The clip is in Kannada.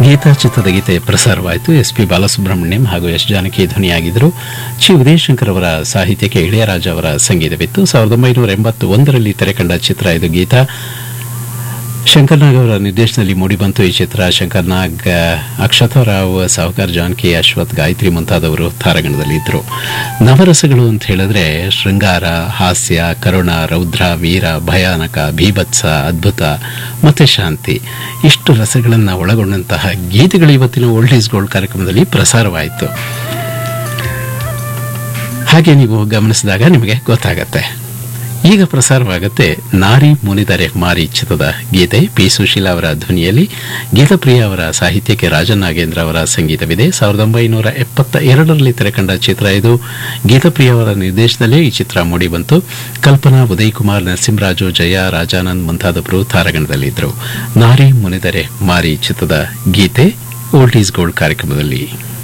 ಗೀತಾ ಚಿತ್ರದ ಗೀತೆ ಪ್ರಸಾರವಾಯಿತು ಎಸ್ ಪಿ ಬಾಲಸುಬ್ರಹ್ಮಣ್ಯಂ ಹಾಗೂ ಎಸ್ ಜಾನಕಿ ಧ್ವನಿಯಾಗಿದ್ದರು ಚಿ ಉದಯಶಂಕರ್ ಅವರ ಸಾಹಿತ್ಯಕ್ಕೆ ಇಳೆಯರಾಜ ಅವರ ಸಂಗೀತವಿತ್ತು ಸಾವಿರದ ಒಂಬೈನೂರ ಎಂಬತ್ತು ಒಂದರಲ್ಲಿ ತೆರೆಕಂಡ ಚಿತ್ರ ಇದು ಗೀತಾ ಶಂಕರ್ನಾಗ್ ಅವರ ನಿರ್ದೇಶನದಲ್ಲಿ ಮೂಡಿಬಂತು ಈ ಚಿತ್ರ ಶಂಕರ್ನಾಗ್ ಅಕ್ಷತಾರಾವ್ ಸಾಹುಕಾರ್ ಜಾನಕಿ ಅಶ್ವಥ್ ಗಾಯತ್ರಿ ಮುಂತಾದವರು ತಾರಗಣದಲ್ಲಿ ಇದ್ದರು ನವರಸಗಳು ಅಂತ ಹೇಳಿದ್ರೆ ಶೃಂಗಾರ ಹಾಸ್ಯ ಕರುಣ ರೌದ್ರ ವೀರ ಭಯಾನಕ ಭೀಭತ್ಸ ಅದ್ಭುತ ಮತ್ತೆ ಶಾಂತಿ ಇಷ್ಟು ರಸಗಳನ್ನು ಒಳಗೊಂಡಂತಹ ಗೀತೆಗಳು ಇವತ್ತಿನ ಓಲ್ಡ್ ಈಸ್ ಗೋಲ್ಡ್ ಕಾರ್ಯಕ್ರಮದಲ್ಲಿ ಪ್ರಸಾರವಾಯಿತು ಹಾಗೆ ನೀವು ಗಮನಿಸಿದಾಗ ನಿಮಗೆ ಗೊತ್ತಾಗತ್ತೆ ಈಗ ಪ್ರಸಾರವಾಗುತ್ತೆ ನಾರಿ ಮುನಿದರೆ ಮಾರಿ ಚಿತ್ರದ ಗೀತೆ ಪಿ ಸುಶೀಲಾ ಅವರ ಧ್ವನಿಯಲ್ಲಿ ಗೀತಪ್ರಿಯ ಅವರ ಸಾಹಿತ್ಯಕ್ಕೆ ರಾಜನ್ ನಾಗೇಂದ್ರ ಅವರ ಸಂಗೀತವಿದೆ ಸಾವಿರದ ಒಂಬೈನೂರ ಎಪ್ಪತ್ತ ಎರಡರಲ್ಲಿ ತೆರೆಕಂಡ ಚಿತ್ರ ಇದು ಗೀತಪ್ರಿಯ ಅವರ ನಿರ್ದೇಶನದಲ್ಲೇ ಈ ಚಿತ್ರ ಮೂಡಿಬಂತು ಕಲ್ಪನಾ ಉದಯ್ ಕುಮಾರ್ ನರಸಿಂಹರಾಜು ಜಯ ರಾಜಾನಂದ್ ಮುಂತಾದವರು ತಾರಗಣದಲ್ಲಿದ್ದರು ನಾರಿ ಮುನಿದರೆ ಮಾರಿ ಚಿತ್ರದ ಗೀತೆ ಓಲ್ಡ್ ಈಸ್ ಗೋಲ್ಡ್ ಕಾರ್ಯಕ್ರಮದಲ್ಲಿ